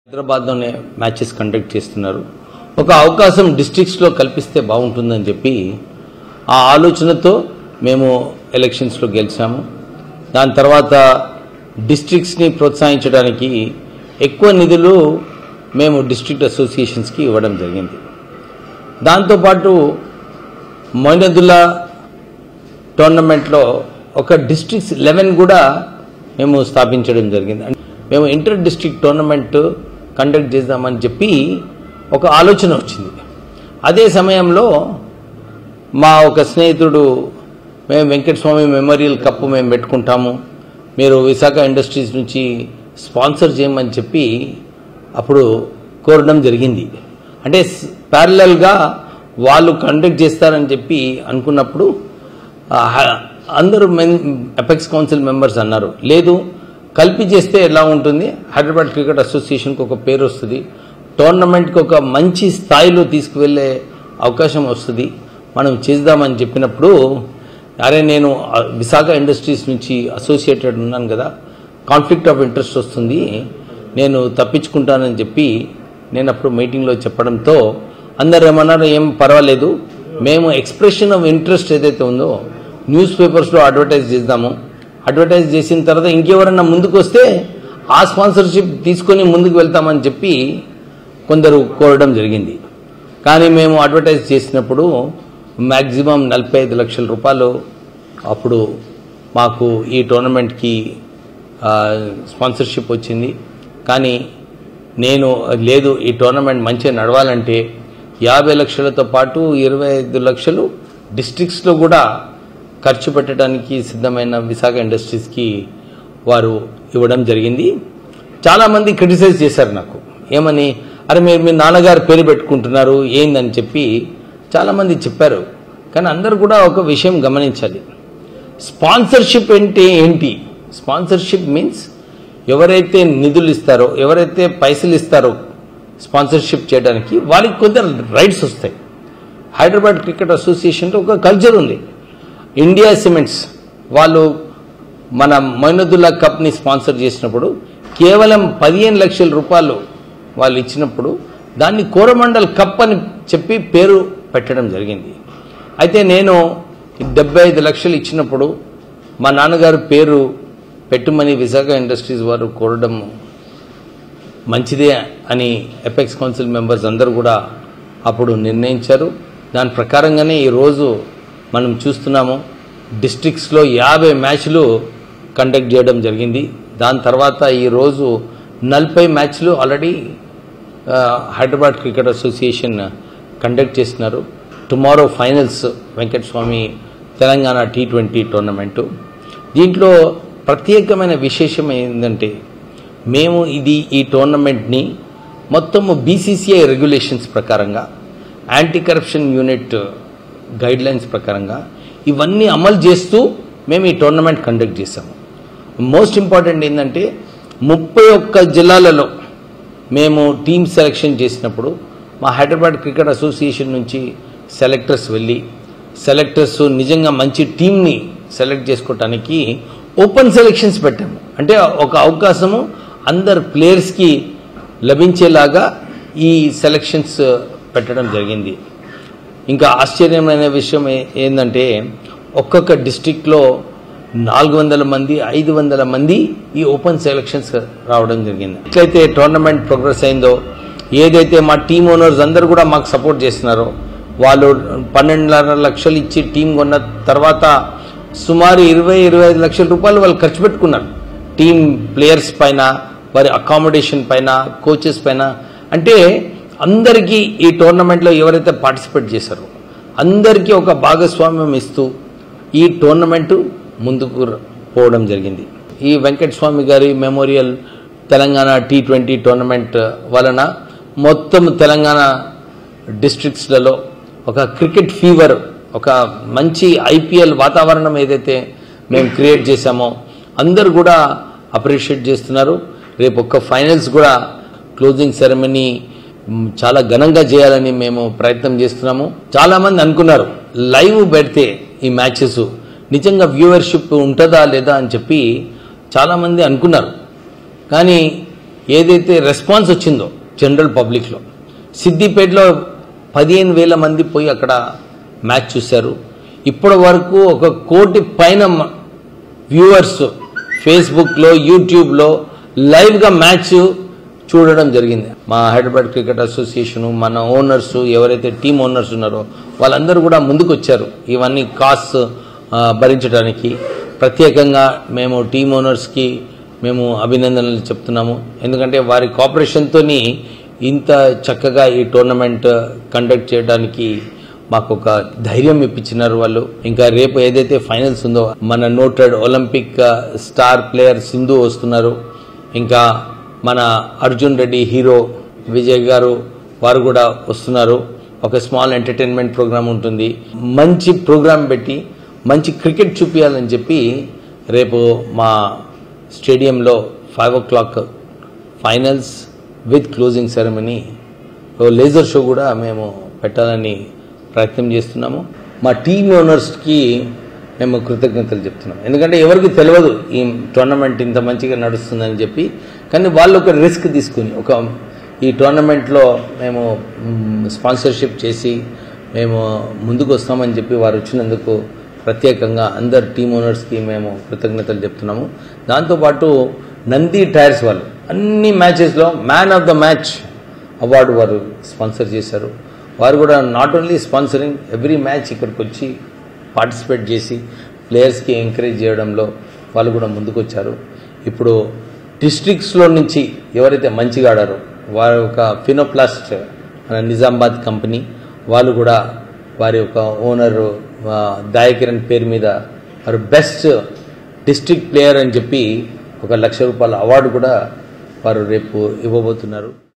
హైదరాబాద్లోనే matches conduct చేస్తున్నారు ఒక అవకాశం డిస్ట్రిక్ట్స్లో కల్పిస్తే బాగుంటుందని చెప్పి ఆ ఆలోచనతో మేము ఎలక్షన్స్లో గెలిచాము దాని తర్వాత డిస్ట్రిక్ట్స్ని ప్రోత్సహించడానికి ఎక్కువ నిధులు మేము డిస్ట్రిక్ట్ అసోసియేషన్స్కి ఇవ్వడం జరిగింది దాంతోపాటు మొయినదుల్లా టోర్నమెంట్లో ఒక డిస్ట్రిక్ట్స్ లెవెన్ కూడా మేము స్థాపించడం జరిగింది అంటే మేము ఇంటర్ డిస్ట్రిక్ట్ టోర్నమెంట్ కండక్ట్ చేద్దామని చెప్పి ఒక ఆలోచన వచ్చింది అదే సమయంలో మా ఒక స్నేహితుడు మేము వెంకటస్వామి మెమోరియల్ కప్ మేము పెట్టుకుంటాము మీరు విశాఖ ఇండస్ట్రీస్ నుంచి స్పాన్సర్ చేయమని చెప్పి అప్పుడు కోరడం జరిగింది అంటే ప్యారలల్గా వాళ్ళు కండక్ట్ చేస్తారని చెప్పి అనుకున్నప్పుడు ఆ, అందరూ మెన్ ఎపెక్స్ కౌన్సిల్ మెంబర్స్ అన్నారు లేదు కలిపి చేస్తే ఎలా ఉంటుంది హైదరాబాద్ క్రికెట్ అసోసియేషన్కి ఒక పేరు వస్తుంది టోర్నమెంట్కి ఒక మంచి స్థాయిలో తీసుకువెళ్ళే అవకాశం వస్తుంది మనం చేద్దామని చెప్పినప్పుడు అరే నేను ఆ, విశాఖ ఇండస్ట్రీస్ నుంచి అసోసియేటెడ్ ఉన్నాను కదా కాన్ఫ్లిక్ట్ ఆఫ్ ఇంట్రెస్ట్ వస్తుంది నేను తప్పించుకుంటానని చెప్పి నేను అప్పుడు మీటింగ్లో చెప్పడంతో అందరు ఏమన్నారు ఏం పర్వాలేదు మేము ఎక్స్ప్రెషన్ ఆఫ్ ఇంట్రెస్ట్ ఏదైతే ఉందో న్యూస్ పేపర్స్లో అడ్వర్టైజ్ చేద్దాము అడ్వర్టైజ్ చేసిన తర్వాత ఇంకెవరన్నా ముందుకు వస్తే ఆ స్పాన్సర్షిప్ తీసుకొని ముందుకు వెళ్తామని చెప్పి కొందరు కోరడం జరిగింది కానీ మేము అడ్వర్టైజ్ చేసినప్పుడు మ్యాక్సిమం నలభై ఐదు లక్షల రూపాయలు అప్పుడు మాకు ఈ టోర్నమెంట్కి ఆ, స్పాన్సర్షిప్ వచ్చింది కానీ నేను లేదు ఈ టోర్నమెంట్ మంచిగా నడవాలంటే యాభై లక్షలతో పాటు ఇరవై ఐదు లక్షలు డిస్ట్రిక్ట్స్లో కూడా ఖర్చు పెట్టడానికి సిద్ధమైన విశాఖ ఇండస్ట్రీస్కి వారు ఇవ్వడం జరిగింది చాలామంది క్రిటిసైజ్ చేశారు నాకు ఏమని అరే మీరు మీ నాన్నగారు పేరు పెట్టుకుంటున్నారు ఏందని చెప్పి చాలామంది చెప్పారు కానీ అందరూ కూడా ఒక విషయం గమనించాలి స్పాన్సర్షిప్ అంటే ఏంటి స్పాన్సర్షిప్ మీన్స్ ఎవరైతే నిధులు ఇస్తారో ఎవరైతే పైసలు ఇస్తారో స్పాన్సర్షిప్ చేయడానికి వాళ్ళకి కొంత రైట్స్ వస్తాయి హైదరాబాద్ క్రికెట్ అసోసియేషన్లో ఒక కల్చర్ ఉంది ఇండియా సిమెంట్స్ వాళ్ళు మన మొయినదుల్లా కప్ని స్పాన్సర్ చేసినప్పుడు కేవలం పదిహేను లక్షల రూపాయలు వాళ్ళు ఇచ్చినప్పుడు దాన్ని కోరమండల్ కప్ అని చెప్పి పేరు పెట్టడం జరిగింది అయితే నేను డెబ్బై ఐదు లక్షలు ఇచ్చినప్పుడు మా నాన్నగారు పేరు పెట్టుమని విశాఖ ఇండస్ట్రీస్ వారు కోరడం మంచిదే అని ఎపెక్స్ కౌన్సిల్ మెంబర్స్ అందరూ కూడా అప్పుడు నిర్ణయించారు దాని ప్రకారంగానే ఈరోజు మనం చూస్తున్నాము డిస్ట్రిక్ట్స్లో యాభై మ్యాచ్లు కండక్ట్ చేయడం జరిగింది దాని తర్వాత ఈరోజు నలభై మ్యాచ్లు ఆల్రెడీ ఆ, హైదరాబాద్ క్రికెట్ అసోసియేషన్ కండక్ట్ చేస్తున్నారు tomorrow finals Venkataswamy Telangana T twenty tournament దీంట్లో ప్రత్యేకమైన విశేషం ఏంటంటే మేము ఇది ఈ టోర్నమెంట్ని మొత్తము బీసీసీఐ రెగ్యులేషన్స్ ప్రకారంగా anti corruption unit guidelines ప్రకారంగా ఇవన్నీ అమలు చేస్తూ మేము ఈ టోర్నమెంట్ కండక్ట్ చేసాము మోస్ట్ ఇంపార్టెంట్ ఏంటంటే ముప్పై ఒక్క జిల్లాలలో మేము టీమ్ సెలెక్షన్ చేసినప్పుడు మా హైదరాబాద్ క్రికెట్ అసోసియేషన్ నుంచి సెలెక్టర్స్ వెళ్ళి సెలెక్టర్స్ నిజంగా మంచి టీంని సెలెక్ట్ చేసుకోవటానికి ఓపెన్ సెలెక్షన్స్ పెట్టాము అంటే ఒక అవకాశము అందరు ప్లేయర్స్కి లభించేలాగా ఈ సెలెక్షన్స్ పెట్టడం జరిగింది ఇంకా ఆశ్చర్యమైన విషయం ఏ- ఏంటంటే ఒక్కొక్క డిస్టిక్లో నాలుగు వందల మంది ఐదు వందల మంది ఈ ఓపెన్ సెలక్షన్స్ రావడం జరిగింది ఎట్లయితే టోర్నమెంట్ ప్రోగ్రెస్ అయిందో ఏదైతే మా టీమ్ ఓనర్స్ అందరూ కూడా మాకు సపోర్ట్ చేస్తున్నారో వాళ్ళు పన్నెండున్నర లక్షలు ఇచ్చి టీం కొన్న తర్వాత సుమారు ఇరవై ఇరవై ఐదు లక్షల రూపాయలు వాళ్ళు ఖర్చు పెట్టుకున్నారు టీం ప్లేయర్స్ పైన వారి అకామిడేషన్ పైన కోచెస్ పైన అంటే అందరికీ ఈ టోర్నమెంట్లో ఎవరైతే పార్టిసిపేట్ చేశారో అందరికీ ఒక భాగస్వామ్యం ఇస్తూ ఈ టోర్నమెంటు ముందుకు ర- పోవడం జరిగింది ఈ వెంకట స్వామి గారి memorial Telangana T twenty tournament వలన మొత్తం తెలంగాణ డిస్ట్రిక్ట్స్లలో ఒక క్రికెట్ ఫీవర్ ఒక మంచి ఐపీఎల్ వాతావరణం ఏదైతే మేము క్రియేట్ చేశామో అందరూ కూడా అప్రిషియేట్ చేస్తున్నారు రేపు ఒక్క ఫైనల్స్ కూడా క్లోజింగ్ సెరమనీ మ్, చాలా ఘనంగా చేయాలని మేము ప్రయత్నం చేస్తున్నాము చాలామంది అనుకున్నారు లైవ్ పెడితే ఈ మ్యాచెస్ నిజంగా వ్యూవర్షిప్ ఉంటుందా లేదా అని చెప్పి చాలామంది అనుకున్నారు కానీ ఏదైతే రెస్పాన్స్ వచ్చిందో జనరల్ పబ్లిక్లో సిద్దిపేటలో పదిహేను వేల మంది పోయి అక్కడ మ్యాచ్ చూశారు ఇప్పటి వరకు ఒక కోటి పైన మ- వ్యూవర్స్ ఫేస్బుక్లో యూట్యూబ్లో లైవ్గా మ్యాచ్ చూడడం జరిగింది మా హైదరాబాద్ క్రికెట్ అసోసియేషన్ మన ఓనర్స్ ఎవరైతే టీమ్ ఓనర్స్ ఉన్నారో వాళ్ళందరూ కూడా ముందుకు వచ్చారు ఇవన్నీ కాస్ట్ భరించడానికి ప్రత్యేకంగా మేము టీమ్ ఓనర్స్కి మేము అభినందనలు చెప్తున్నాము ఎందుకంటే వారి కోఆపరేషన్తోని ఇంత చక్కగా ఈ టోర్నమెంట్ కండక్ట్ చేయడానికి మాకు ఒక ధైర్యం ఇప్పించినారు వాళ్ళు ఇంకా రేపు ఏదైతే ఫైనల్స్ ఉందో మన noted olympic star player Sindhu వస్తున్నారు ఇంకా మన అర్జున్ రెడ్డి హీరో విజయ్ గారు వారు కూడా వస్తున్నారు ఒక స్మాల్ ఎంటర్టైన్మెంట్ ప్రోగ్రామ్ ఉంటుంది మంచి ప్రోగ్రామ్ పెట్టి మంచి క్రికెట్ చూపించాలని చెప్పి రేపు మా స్టేడియంలో five o'clock finals with closing ceremony laser show కూడా మేము పెట్టాలని ప్రయత్నం చేస్తున్నాము మా టీమ్ ఓనర్స్కి మేము కృతజ్ఞతలు చెప్తున్నాం ఎందుకంటే ఎవరికి తెలియదు ఈ టోర్నమెంట్ ఇంత మంచిగా నడుస్తుందని చెప్పి కానీ వాళ్ళు ఒక రిస్క్ తీసుకుని ఒక ఈ టోర్నమెంట్లో మేము స్పాన్సర్షిప్ చేసి మేము ముందుకు వస్తామని చెప్పి వారు వచ్చినందుకు ప్రత్యేకంగా అందరు టీమ్ ఓనర్స్కి మేము కృతజ్ఞతలు చెప్తున్నాము దాంతోపాటు నంది టైర్స్ వాళ్ళు అన్ని మ్యాచెస్లో man of the match award వారు స్పాన్సర్ చేశారు వారు కూడా not only sponsoring every match ఇక్కడికి వచ్చి పార్టిసిపేట్ చేసి ప్లేయర్స్కి ఎంకరేజ్ చేయడంలో వాళ్ళు కూడా ముందుకు వచ్చారు ఇప్పుడు డిస్ట్రిక్ట్స్లో నుంచి ఎవరైతే మంచిగా ఆడారో వారి యొక్క ఫినోప్లాస్ట్ మన నిజామాబాద్ కంపెనీ వాళ్ళు కూడా వారి యొక్క ఓనర్ దాయకిరణ్ పేరు మీద వారు బెస్ట్ డిస్ట్రిక్ట్ ప్లేయర్ అని చెప్పి ఒక లక్ష రూపాయల అవార్డు కూడా వారు రేపు ఇవ్వబోతున్నారు